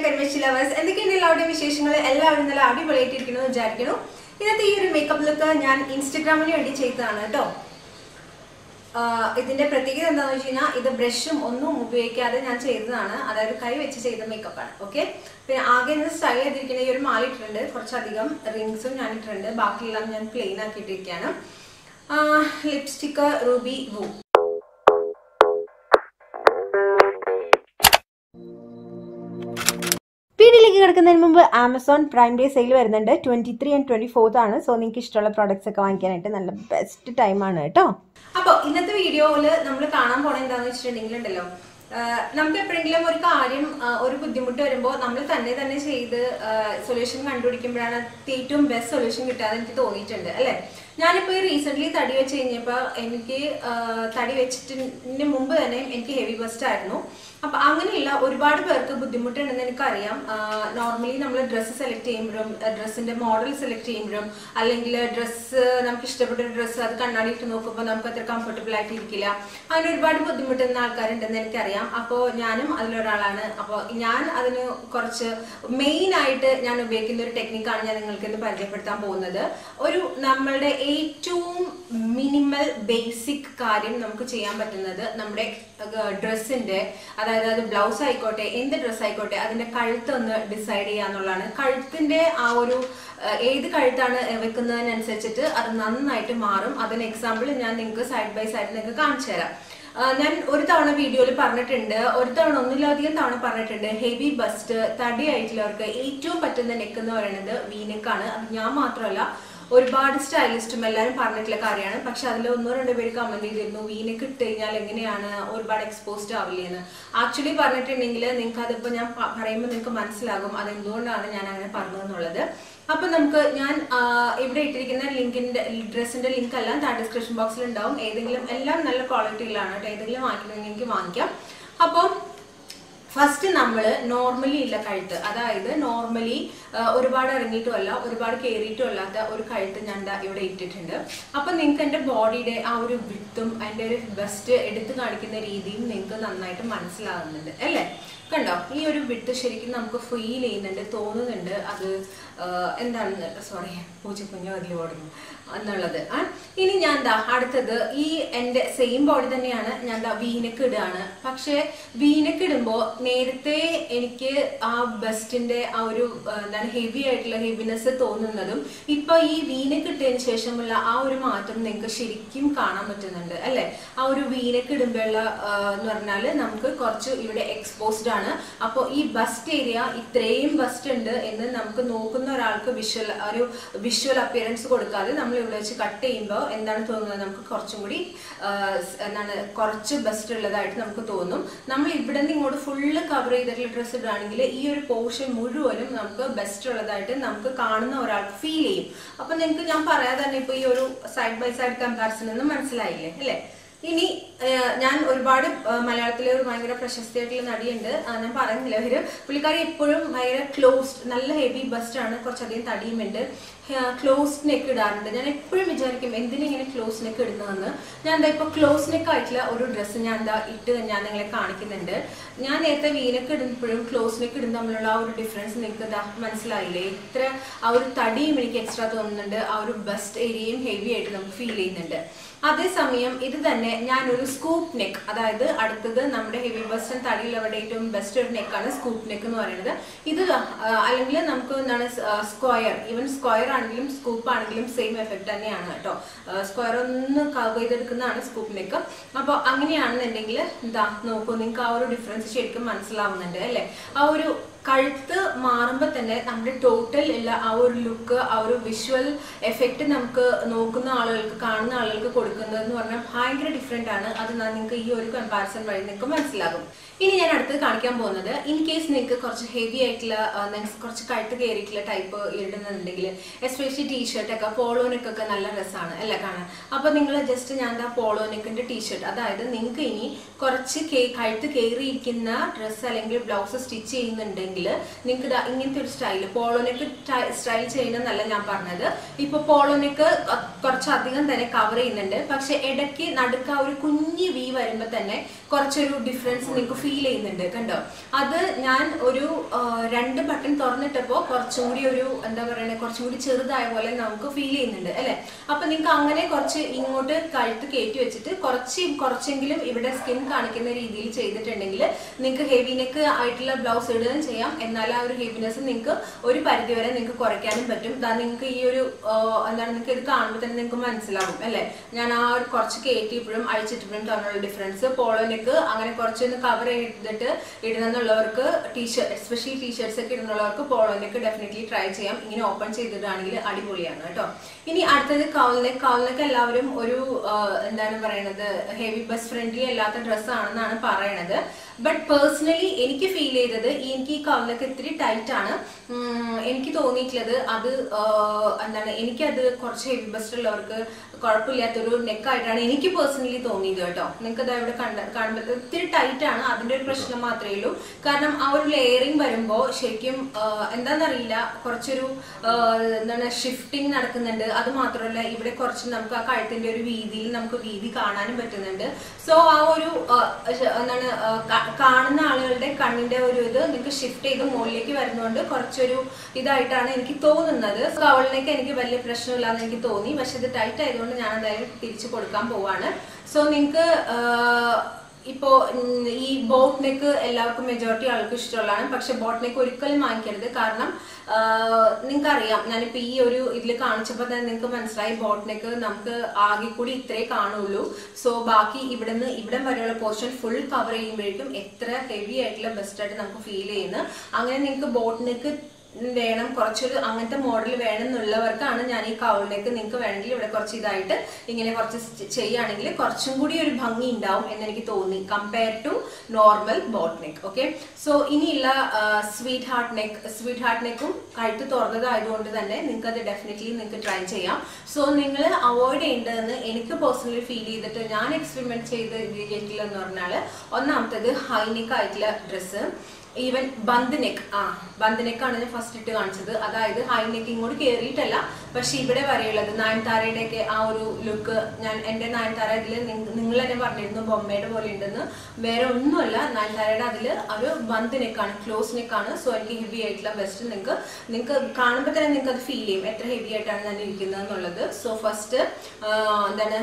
കരിമേശി lovers എന്തൊക്കെയുണ്ട് എല്ലാവരുടെയും വിശേഷങ്ങൾ എല്ലാവരും നല്ല അടിപൊളിയായിട്ടിരിക്കുന്നു എന്ന് വിചാരിക്കുന്നു ഇന്നത്തെ ഈ ഒരു മേക്കപ്പ് ലുക്ക് ഞാൻ ഇൻസ്റ്റഗ്രാമിന് വേണ്ടി ചെയ്തതാണ് കേട്ടോ ആഹ് ഇതിന്റെ പ്രത്യേകത എന്താണെന്ന് വെച്ച് കഴിഞ്ഞാൽ ഇത് ബ്രഷും ഒന്നും ഉപയോഗിക്കാതെ ഞാൻ ചെയ്തതാണ് അതായത് കൈ വെച്ച് ചെയ്ത മേക്കപ്പ് ആണ് ഓക്കെ പിന്നെ ആകെ ഇന്ന് സ്റ്റൈൽ ചെയ്തിരിക്കുന്ന ഈ ഒരു മാല ഇട്ടിട്ടുണ്ട് കുറച്ചധികം റിങ്സും ഞാൻ ഇട്ടിട്ടുണ്ട് ബാക്കിയെല്ലാം ഞാൻ പ്ലെയിൻ ആക്കിയിട്ടിരിക്കുകയാണ് ലിപ്സ്റ്റിക്ക് റൂബി വൂ വീഡിയോയിലേക്ക് കിടക്കുന്നതിന് മുമ്പ് ആമസോൺ പ്രൈം ഡേ സെയിൽ വരുന്നുണ്ട് twenty three and twenty fourth ആണ് സോ നിങ്ങൾക്ക് ഇഷ്ടമുള്ള പ്രോഡക്ട്സ് ഒക്കെ വാങ്ങിക്കാനായിട്ട് നല്ല ബെസ്റ്റ് ടൈം ആണ് കേട്ടോ അപ്പോൾ ഇന്നത്തെ വീഡിയോയിൽ നമ്മൾ കാണാൻ പോണ എന്താണെന്ന് വെച്ചിട്ടുണ്ടെങ്കിൽ ഉണ്ടല്ലോ ആഹ് നമുക്ക് എപ്പോഴെങ്കിലും ഒരു കാര്യം ആഹ് ഒരു ബുദ്ധിമുട്ട് വരുമ്പോൾ നമ്മൾ തന്നെ തന്നെ ചെയ്ത് സൊല്യൂഷൻ കണ്ടുപിടിക്കുമ്പോഴാണ് ഏറ്റവും ബെസ്റ്റ് സൊല്യൂഷൻ കിട്ടാതെ എനിക്ക് തോന്നിയിട്ടുണ്ട് അല്ലേ ഞാനിപ്പോ ഈ റീസെന്റ് തടി വെച്ച് കഴിഞ്ഞപ്പോ എനിക്ക് ആഹ് തടി വെച്ചിട്ടിന് മുമ്പ് തന്നെ എനിക്ക് ഹെവി ബസ്റ്റ് ആയിരുന്നു അപ്പൊ അങ്ങനെയുള്ള ഒരുപാട് പേർക്ക് ബുദ്ധിമുട്ടുണ്ടെന്ന് എനിക്കറിയാം നോർമലി നമ്മൾ ഡ്രസ്സ് സെലക്ട് ചെയ്യുമ്പോഴും ഡ്രസ്സിന്റെ മോഡൽ സെലക്ട് ചെയ്യുമ്പോഴും അല്ലെങ്കിൽ ഡ്രസ്സ് നമുക്ക് ഇഷ്ടപ്പെട്ട ഒരു ഡ്രസ്സ് അത് കണ്ണാടി ഇട്ട് നോക്കുമ്പോൾ നമുക്ക് അത്ര കംഫർട്ടബിൾ ആയിട്ട് ഇരിക്കില്ല അങ്ങനെ ഒരുപാട് ബുദ്ധിമുട്ടുന്ന ആൾക്കാരുണ്ടെന്ന് എനിക്കറിയാം അപ്പോൾ ഞാനും അതിലൊരാളാണ് അപ്പോൾ ഞാൻ അതിന് കുറച്ച് മെയിൻ ആയിട്ട് ഞാൻ ഉപയോഗിക്കുന്ന ഒരു ടെക്നിക്കാണ് ഞാൻ നിങ്ങൾക്ക് ഇന്ന് പരിചയപ്പെടുത്താൻ പോകുന്നത് ഒരു നമ്മളുടെ ഏറ്റവും മിനിമൽ ബേസിക് കാര്യം നമുക്ക് ചെയ്യാൻ പറ്റുന്നത് നമ്മുടെ ഡ്രസ്സിന്റെ അതായത് അത് ബ്ലൗസ് ആയിക്കോട്ടെ എന്ത് ഡ്രസ്സ് ആയിക്കോട്ടെ അതിന്റെ കഴുത്ത് ഒന്ന് ഡിസൈഡ് ചെയ്യുക എന്നുള്ളതാണ് കഴുത്തിന്റെ ആ ഒരു അഹ് ഏത് കഴുത്താണ് വെക്കുന്നതിനനുസരിച്ചിട്ട് അത് നന്നായിട്ട് മാറും അതിന് എക്സാമ്പിൾ ഞാൻ നിങ്ങൾക്ക് സൈഡ് ബൈ സൈഡ് നിങ്ങൾക്ക് കാണിച്ചു തരാം ആഹ് ഞാൻ ഒരു തവണ വീഡിയോയിൽ പറഞ്ഞിട്ടുണ്ട് ഒരു തവണ ഒന്നിലധികം തവണ പറഞ്ഞിട്ടുണ്ട് ഹെവി ബസ്റ്റ് തടിയായിട്ടുള്ളവർക്ക് ഏറ്റവും പറ്റുന്ന നെക്ക് എന്ന് പറയുന്നത് വീനെക്കാണ് അത് ഞാൻ മാത്രമല്ല ഒരുപാട് സ്റ്റൈലിസ്റ്റും എല്ലാവരും പറഞ്ഞിട്ടുള്ള കാര്യമാണ് പക്ഷെ അതിൽ ഒന്നോ രണ്ടോ പേര് കമന്റ് ചെയ്തിരുന്നു വീനക്ക് ഇട്ട് കഴിഞ്ഞാൽ എങ്ങനെയാണ് ഒരുപാട് എക്സ്പോസ്ഡ് ആവില്ലേന്ന് ആക്ച്വലി പറഞ്ഞിട്ടുണ്ടെങ്കിൽ നിങ്ങൾക്ക് അതിപ്പോ ഞാൻ പ- പറയുമ്പോൾ നിങ്ങൾക്ക് മനസ്സിലാകും അത് എന്തുകൊണ്ടാണ് ഞാൻ അങ്ങനെ പറഞ്ഞതെന്നുള്ളത് അപ്പൊ നമുക്ക് ഞാൻ ആ, ഇവിടെ ഇട്ടിരിക്കുന്ന ലിങ്കിന്റെ ഡ്രസ്സിന്റെ ലിങ്ക് എല്ലാം താഴെ ഡിസ്ക്രിപ്ഷൻ ബോക്സിൽ ഉണ്ടാവും ഏതെങ്കിലും എല്ലാം നല്ല ക്വാളിറ്റിയിലാണ് കേട്ടോ ഏതെങ്കിലും വാങ്ങിക്കണമെങ്കിൽ എനിക്ക് വാങ്ങിക്കാം അപ്പം ഫസ്റ്റ് നമ്മൾ നോർമലി ഉള്ള കഴുത്ത് അതായത് നോർമലി ഒരുപാട് ഇറങ്ങിയിട്ടുമല്ല ഒരുപാട് കയറിയിട്ടും അല്ലാത്ത ഒരു കഴുത്ത് ഞാൻ ദാ ഇവിടെ ഇട്ടിട്ടുണ്ട് അപ്പൊ നിങ്ങൾക്ക് എൻ്റെ ബോഡിയുടെ ആ ഒരു വിട്ടും അതിൻ്റെ ഒരു ബെസ്റ്റ് എടുത്തു കാണിക്കുന്ന രീതിയും നിങ്ങൾക്ക് നന്നായിട്ട് മനസ്സിലാകുന്നുണ്ട് അല്ലേ കണ്ടോ ഈ ഒരു വിട്ട് ശരിക്കും നമുക്ക് ഫീൽ ചെയ്യുന്നുണ്ട് തോന്നുന്നുണ്ട് അത് ആ, എന്താണെന്ന് സോറി പൂച്ചക്കുഞ്ഞ് അതിൽ ഓടുന്നു എന്നുള്ളത് ആ ഇനി ഞാൻ ദാ അടുത്തത് ഈ എൻ്റെ സെയിം ബോഡി തന്നെയാണ് ഞാൻ ദാ വീനക്ക് ഇടുകയാണ് പക്ഷേ വീനക്ക് ഇടുമ്പോൾ നേരത്തെ എനിക്ക് ആ ബെസ്റ്റിന്റെ ആ ഒരു ആ, എന്താണ് ഹെവി ആയിട്ടുള്ള ഹെവിനെസ് തോന്നുന്നതും ഇപ്പൊ ഈ വീനക്ക് ഇട്ടതിന് ശേഷമുള്ള ആ ഒരു മാറ്റം നിങ്ങൾക്ക് ശരിക്കും കാണാൻ പറ്റുന്നുണ്ട് അല്ലെ ആ ഒരു വീനക്ക് ഇടുമ്പോഴുള്ള ആ, എന്ന് പറഞ്ഞാൽ നമുക്ക് കുറച്ച് ഇവിടെ എക്സ്പോസ്ഡ് ആണ് അപ്പോൾ ഈ ബസ്റ്റ് ഏരിയ ഇത്രയും ബസ്റ്റ് ഉണ്ട് എന്ന് നമുക്ക് നോക്കുന്ന ഒരാൾക്ക് വിഷ്വൽ ഒരു വിഷ്വൽ അപ്പിയറൻസ് കൊടുക്കാതെ നമ്മൾ ഇവിടെ വെച്ച് കട്ട് ചെയ്യുമ്പോൾ എന്താണ് തോന്നുന്നത് നമുക്ക് കുറച്ചും കൂടി ആ, സ് എന്താണ് കുറച്ച് ബസ്റ്റ് ഉള്ളതായിട്ട് നമുക്ക് തോന്നും നമ്മൾ ഇവിടെ നിന്ന് ഇങ്ങോട്ട് ഫുള്ള് കവർ ചെയ്തിട്ടുള്ള ഡ്രസ്സ് ഇടുകയാണെങ്കിൽ ഈ ഒരു പോർഷൻ മുഴുവനും നമുക്ക് ബെസ്റ്റ് ഉള്ളതായിട്ട് നമുക്ക് കാണുന്ന ഒരാൾക്ക് ഫീൽ ചെയ്യും അപ്പൊ നിങ്ങൾക്ക് ഞാൻ പറയാതെ തന്നെ ഇപ്പൊ ഈ ഒരു സൈഡ് ബൈ സൈഡ് കമ്പാരിസൺ എന്ന് മനസ്സിലായില്ലേ അല്ലേ ഇനി ഏഹ്, ഞാൻ ഒരുപാട് ഏഹ്, മലയാളത്തിലെ ഒരു ഭയങ്കര പ്രശസ്തിയായിട്ടുള്ള നടിയുണ്ട് ആ, ഞാൻ പറയുന്നില്ല അവര് പുള്ളിക്കാരി എപ്പോഴും ഭയങ്കര ക്ലോസ്ഡ് നല്ല ഹെവി ബസ്റ്റ് ആണ് കുറച്ചധികം തടിയുമുണ്ട് ക്ലോസ്ഡ് നെക്ക് ഇടാറുണ്ട് ഞാൻ എപ്പോഴും വിചാരിക്കും എന്തിനിങ്ങനെ ക്ലോസ് നെക്ക് ഇടുന്നതെന്ന് ഞാൻ എന്താ ഇപ്പൊ ക്ലോസ് നെക്ക് ആയിട്ടുള്ള ഒരു ഡ്രസ്സ് ഞാൻ എന്താ ഇട്ട് ഞാൻ നിങ്ങളെ കാണിക്കുന്നുണ്ട് ഞാൻ നേരത്തെ വീനക്ക് ഇടുമ്പോഴും ക്ലോസ് നെക്ക് ഇടുന്ന തമ്മിലുള്ള ആ ഒരു ഡിഫറൻസ് നിങ്ങൾക്ക് ഇതാ മനസ്സിലായില്ലേ ഇത്ര ആ ഒരു തടിയും എനിക്ക് എക്സ്ട്രാ തോന്നുന്നുണ്ട് ആ ഒരു ബസ്റ്റ് ഏരിയയും ഹെവി ആയിട്ട് നമുക്ക് ഫീൽ ചെയ്യുന്നുണ്ട് അതേസമയം ഇത് തന്നെ ഞാനൊരു സ്കൂപ്പ് നെക്ക് അതായത് അടുത്തത് നമ്മുടെ ഹെവി ബസ്റ്റ് തടിയുള്ളവരുടെ ഏറ്റവും ബെസ്റ്റ് ഒരു നെക്കാണ് സ്കൂപ്പ് നെക്ക് എന്ന് പറയുന്നത് ഇത് ആ, അല്ലെങ്കിൽ നമുക്ക് എന്താണ് സ്ക്വയർ ഈവൻ സ്ക്വയർ ആണെങ്കിലും സ്കൂപ്പ് ആണെങ്കിലും സെയിം എഫക്റ്റ് തന്നെയാണ് കേട്ടോ സ്ക്വയർ ഒന്ന് കവ് ചെയ്തെടുക്കുന്നതാണ് സ്കൂപ്പ് നെക്ക് അപ്പോൾ അങ്ങനെയാണെന്നുണ്ടെങ്കിൽ എന്താ നോക്കൂ നിങ്ങൾക്ക് ആ ഒരു ഡിഫറൻസ് ശരിക്കും മനസ്സിലാവുന്നുണ്ട് അല്ലേ ആ ഒരു കഴുത്ത് മാറുമ്പോൾ തന്നെ നമ്മുടെ ടോട്ടൽ ഉള്ള ആ ഒരു ലുക്ക് ആ ഒരു വിഷ്വൽ എഫക്റ്റ് നമുക്ക് നോക്കുന്ന ആളുകൾക്ക് കാണുന്ന ആളുകൾക്ക് കൊടുക്കുന്നത് എന്ന് പറഞ്ഞാൽ ഭയങ്കര ഡിഫറെന്റ് ആണ് അത് ഞാൻ നിങ്ങൾക്ക് ഈ ഒരു കമ്പാരിസൺ വഴി നിങ്ങൾക്ക് മനസ്സിലാകും ഇനി ഞാൻ അടുത്തത് കാണിക്കാൻ പോകുന്നത് ഇൻ കേസ് നിങ്ങൾക്ക് കുറച്ച് ഹെവി ആയിട്ടുള്ള ആ, നിങ്ങൾക്ക് കുറച്ച് കഴുത്ത് കയറിയിട്ടുള്ള ടൈപ്പ് ഇടുന്നുണ്ടെങ്കിൽ എസ്പെഷ്യലി ടീഷർട്ട് ഒക്കെ പോളോനെക്കൊക്കെ നല്ല രസമാണ് അല്ല കാണാൻ അപ്പൊ നിങ്ങൾ ജസ്റ്റ് ഞാൻ എന്താ പോളോനെക്കിന്റെ ടീഷർട്ട് അതായത് നിങ്ങൾക്ക് ഇനി കുറച്ച് കേ- കഴുത്ത് കയറിയിരിക്കുന്ന ഡ്രസ്സ് അല്ലെങ്കിൽ ബ്ലൗസ് സ്റ്റിച്ച് ചെയ്യുന്നുണ്ടെങ്കിൽ ചെയ്യുന്നുണ്ടെങ്കിൽ നിങ്ങൾക്ക് ഇതാ ഇങ്ങനത്തെ ഒരു സ്റ്റൈൽ പോളോനെക്ക് സ്റ്റൈൽ ചെയ്യുന്നതെന്നല്ല ഞാൻ പറഞ്ഞത് ഇപ്പൊ പോളോനെക്ക് കുറച്ചധികം തന്നെ കവർ ചെയ്യുന്നുണ്ട് പക്ഷെ ഇടയ്ക്ക് നടുക്ക ഒരു കുഞ്ഞി വി വരുമ്പോ തന്നെ കുറച്ചൊരു ഡിഫറൻസ് നിങ്ങൾക്ക് ഫീൽ ചെയ്യുന്നുണ്ട് കണ്ടോ അത് ഞാൻ ഒരു ആ, രണ്ട് ബട്ടൺ തുറന്നിട്ടപ്പോ കുറച്ചും കൂടി ഒരു എന്താ പറയുക കുറച്ചും കൂടി ചെറുതായ പോലെ നമുക്ക് ഫീൽ ചെയ്യുന്നുണ്ട് അല്ലെ അപ്പൊ നിങ്ങൾക്ക് അങ്ങനെ കുറച്ച് ഇങ്ങോട്ട് കഴുത്ത് കയറ്റി വെച്ചിട്ട് കുറച്ച് കുറച്ചെങ്കിലും ഇവിടെ സ്കിൻ കാണിക്കുന്ന രീതിയിൽ ചെയ്തിട്ടുണ്ടെങ്കിൽ നിങ്ങൾക്ക് ഹെവി നെക്ക് ആയിട്ടുള്ള ബ്ലൗസ് ഇടുകയും ചെയ്യാം എന്നാൽ ആ ഒരു ഹെവിനെസ് നിങ്ങൾക്ക് ഒരു പരിധി വരെ നിങ്ങൾക്ക് കുറയ്ക്കാനും പറ്റും ദാ നിങ്ങൾക്ക് ഈ ഒരു ആ, എന്താണ് നിങ്ങൾക്ക് ഇത് കാണുമ്പോൾ തന്നെ നിങ്ങൾക്ക് മനസ്സിലാവും അല്ലെ ഞാൻ ആ ഒരു കുറച്ച് കയറ്റിയപ്പോഴും അഴിച്ചിട്ടപ്പോഴും തമ്മിലുള്ള ഡിഫറൻസ് പോളോ നെക്ക് അങ്ങനെ കുറച്ചൊന്ന് കവർ ചെയ്തിട്ട് ഇടുന്നുള്ളവർക്ക് ടീഷർട്ട് എസ്പെഷ്യലി ടീഷർട്സ് ഒക്കെ ഇടുന്നുള്ളവർക്ക് പോളോ നെക്ക് ഡെഫിനറ്റ്ലി ട്രൈ ചെയ്യാം ഇങ്ങനെ ഓപ്പൺ ചെയ്തിട്ടാണെങ്കിൽ അടിപൊളിയാണ് കേട്ടോ ഇനി അടുത്തത് കൗൾ നെക്ക് കൗൾ നെക്ക് എല്ലാവരും ഒരു ആ, എന്താണ് പറയണത് ഹെവി ബസ് ഫ്രണ്ട്ലി അല്ലാത്ത ഡ്രസ്സ് ആണെന്നാണ് പറയണത് ബട്ട് പേഴ്സണലി എനിക്ക് ഫീൽ ചെയ്തത് ഈ- എനിക്ക് ഈ കൗളിനൊക്കെ ഇത്തിരി ടൈറ്റ് ആണ് ഉം, എനിക്ക് തോന്നിയിട്ടുള്ളത് അത് ആ, എന്താണ് എനിക്കത് കുറച്ച് ഹെവി ബസ്റ്റ് ഉള്ളവർക്ക് കുഴപ്പമില്ലാത്തൊരു നെക്കായിട്ടാണ് എനിക്ക് പേഴ്സണലി തോന്നിയത് കേട്ടോ നിങ്ങൾക്ക് അത് ഇവിടെ കണ്ട കാണുമ്പോൾ ഇത്തിരി ടൈറ്റ് ആണ് അതിന്റെ ഒരു പ്രശ്നം മാത്രമേ ഉള്ളൂ കാരണം ആ ഒരു ലെയറിങ് വരുമ്പോൾ ശരിക്കും ആ, എന്താണെന്നറിയില്ല കുറച്ചൊരു ആ, എന്താണ് ഷിഫ്റ്റിംഗ് നടക്കുന്നുണ്ട് അത് മാത്രമല്ല ഇവിടെ കുറച്ച് നമുക്ക് ആ കഴുത്തിന്റെ ഒരു വീതിയിൽ നമുക്ക് വീതി കാണാനും പറ്റുന്നുണ്ട് സോ ആ ഒരു ആ, ശ- എന്താണ് ആ, കാ- കാണുന്ന ആളുകളുടെ കണ്ണിന്റെ ഒരു ഇത് നിങ്ങൾക്ക് ഷിഫ്റ്റ് ചെയ്ത് മുകളിലേക്ക് വരുന്നതുകൊണ്ട് കുറച്ചൊരു ഇതായിട്ടാണ് എനിക്ക് തോന്നുന്നത് കവളിനേക്ക് എനിക്ക് വലിയ പ്രശ്നമില്ലാന്ന് എനിക്ക് തോന്നി പക്ഷെ ഇത് ടൈറ്റ് ആയതുകൊണ്ട് ഞാൻ എന്തായാലും തിരിച്ചു കൊടുക്കാൻ പോവാണ് സോ നിങ്ങൾക്ക് ഇപ്പോ ഉം, ഈ ബോട്ട് നെക്ക് എല്ലാവർക്കും മെജോറിറ്റി ആൾക്കും ഇഷ്ടമുള്ളതാണ് പക്ഷെ ബോട്ട് നെക്ക് ഒരിക്കലും വാങ്ങിക്കരുത് കാരണം നിങ്ങൾക്ക് അറിയാം ഞാനിപ്പോ ഈ ഒരു ഇതിൽ കാണിച്ചപ്പോൾ തന്നെ നിങ്ങൾക്ക് മനസ്സിലായി ബോട്ട് നെക്ക് നമുക്ക് ആകെ കൂടി ഇത്രേ കാണുള്ളൂ സോ ബാക്കി ഇവിടുന്ന് ഇവിടം വരെയുള്ള പോർഷൻ ഫുൾ കവർ ചെയ്യുമ്പോഴേക്കും എത്ര ഹെവി ആയിട്ടുള്ള ബെസ്റ്റ് ആയിട്ട് നമുക്ക് ഫീൽ ചെയ്യുന്നു അങ്ങനെ നിങ്ങൾക്ക് ബോട്ട് നെക്ക് വേണം കുറച്ചൊരു അങ്ങനത്തെ മോഡൽ വേണം എന്നുള്ളവർക്കാണ് ഞാൻ ഈ കൗളിലേക്ക് നിങ്ങൾക്ക് വേണമെങ്കിൽ ഇവിടെ കുറച്ച് ഇതായിട്ട് ഇങ്ങനെ കുറച്ച് സ്റ്റ് ചെയ്യുകയാണെങ്കിൽ കുറച്ചും കൂടി ഒരു ഭംഗി ഉണ്ടാവും എന്ന് എനിക്ക് തോന്നി compare to normal boat neck okay so ഇനിയുള്ള sweetheart neck sweetheart നെക്കും കഴുത്ത് തുറന്നതായതുകൊണ്ട് തന്നെ നിങ്ങൾക്ക് അത് ഡെഫിനറ്റ്ലി നിങ്ങൾക്ക് ട്രൈ ചെയ്യാം സോ നിങ്ങൾ അവോയ്ഡ് ചെയ്യേണ്ടതെന്ന് എനിക്ക് പേഴ്സണലി ഫീൽ ചെയ്തിട്ട് ഞാൻ എക്സ്പെരിമെന്റ് ചെയ്ത് എന്ന് പറഞ്ഞാൽ ഒന്നാമത്തത് ഹൈ നെക്ക് ആയിട്ടുള്ള ഡ്രസ്സ് ഈവൻ ബന്ദ് നെക്ക് ആ ബന്ദ് നെക്കാണ് ഞാൻ ഫസ്റ്റ് ഇട്ട് കാണിച്ചത് അതായത് ഹൈ നെക്ക് ഇങ്ങോട്ട് കയറിയിട്ടല്ല പക്ഷെ ഇവിടെ വരെയുള്ളത് നയൻതാരയുടെ ഒക്കെ ആ ഒരു ലുക്ക് ഞാൻ എന്റെ നയൻതാര ഇതിൽ നിങ്ങൾ തന്നെ പറഞ്ഞിരുന്നു ബൊമ്മയുടെ പോലെ ഉണ്ടെന്ന് വേറെ ഒന്നുമല്ല നയൻതാരയുടെ അതിൽ ഒരു ബന്ദ് നെക്കാണ് ക്ലോസ് നെക്കാണ് സോ എനിക്ക് ഹെവി ആയിട്ടുള്ള ബെസ്റ്റ് നിങ്ങൾക്ക് നിങ്ങൾക്ക് കാണുമ്പോൾ തന്നെ നിങ്ങൾക്ക് അത് ഫീൽ ചെയ്യും എത്ര ഹെവി ആയിട്ടാണ് ഞാൻ ഇരിക്കുന്നത് എന്നുള്ളത് സോ ഫസ്റ്റ് എന്താണ്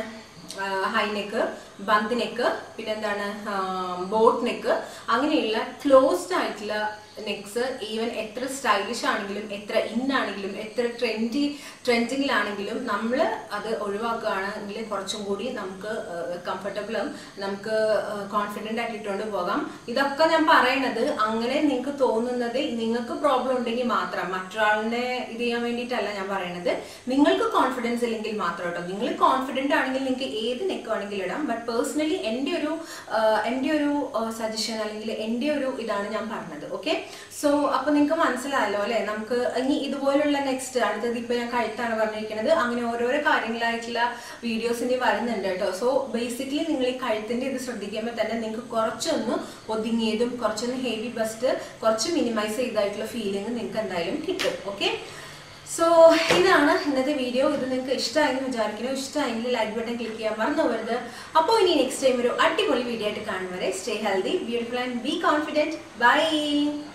ഹൈ നെക്ക് ബന്ദ് നെക്ക് പിന്നെന്താണ് ബോട്ട് നെക്ക് അങ്ങനെയുള്ള ക്ലോസ്ഡ് ആയിട്ടുള്ള നെക്സ് ഈവൻ എത്ര സ്റ്റൈലിഷ് ആണെങ്കിലും എത്ര ഇൻ ആണെങ്കിലും എത്ര ട്രെൻഡി ട്രെൻഡിങ്ങിലാണെങ്കിലും നമ്മൾ അത് ഒഴിവാക്കുകയാണെങ്കിൽ കുറച്ചും കൂടി നമുക്ക് കംഫർട്ടബിളും നമുക്ക് കോൺഫിഡൻ്റ് ആയിട്ട് ഇട്ടുകൊണ്ട് പോകാം ഇതൊക്കെ ഞാൻ പറയണത് അങ്ങനെ നിങ്ങൾക്ക് തോന്നുന്നതിൽ നിങ്ങൾക്ക് പ്രോബ്ലം ഉണ്ടെങ്കിൽ മാത്രം മറ്റൊരാളിനെ ഇത് ചെയ്യാൻ വേണ്ടിയിട്ടല്ല ഞാൻ പറയണത് നിങ്ങൾക്ക് കോൺഫിഡൻസ് ഇല്ലെങ്കിൽ മാത്രം കേട്ടോ നിങ്ങൾ കോൺഫിഡൻ്റ് ആണെങ്കിൽ നിങ്ങൾക്ക് ഏത് നെക്ക് വേണമെങ്കിലും ഇടാം ബട്ട് പേഴ്സണലി എൻ്റെ ഒരു ആഹ് എൻ്റെ ഒരു സജഷൻ അല്ലെങ്കിൽ എൻ്റെ ഒരു ഇതാണ് ഞാൻ പറഞ്ഞത് ഓക്കെ സോ അപ്പൊ നിങ്ങൾക്ക് മനസ്സിലായല്ലോ അല്ലെ നമുക്ക് ഇനി ഇതുപോലുള്ള നെക്സ്റ്റ് അടുത്തത് ഇപ്പൊ ഞാൻ കഴുത്താണ് പറഞ്ഞിരിക്കുന്നത് അങ്ങനെ ഓരോരോ കാര്യങ്ങളായിട്ടുള്ള വീഡിയോസ് ഇനി വരുന്നുണ്ട് കേട്ടോ സോ ബേസിക്കലി നിങ്ങൾ ഈ കഴുത്തിന്റെ ഇത് ശ്രദ്ധിക്കുമ്പോൾ തന്നെ നിങ്ങൾക്ക് കുറച്ചൊന്ന് ഒതുങ്ങിയതും കുറച്ചൊന്ന് ഹെവി ബസ്റ്റ് കുറച്ച് മിനിമൈസ് ചെയ്തായിട്ടുള്ള ഫീലിംഗ് നിങ്ങൾക്ക് എന്തായാലും കിട്ടും ഓക്കെ സോ ഇതാണ് ഇന്നത്തെ വീഡിയോ ഇത് നിങ്ങൾക്ക് ഇഷ്ടമായെന്ന് വിചാരിക്കുന്നു ഇഷ്ടമായെങ്കിൽ ലൈക്ക് ബട്ടൺ ക്ലിക്ക് ചെയ്യാൻ മറന്നു പോകരുത് അപ്പോൾ ഇനി നെക്സ്റ്റ് ടൈം ഒരു അടിപൊളി വീഡിയോ ആയിട്ട് കാണും വരെ stay healthy beautiful and be confident by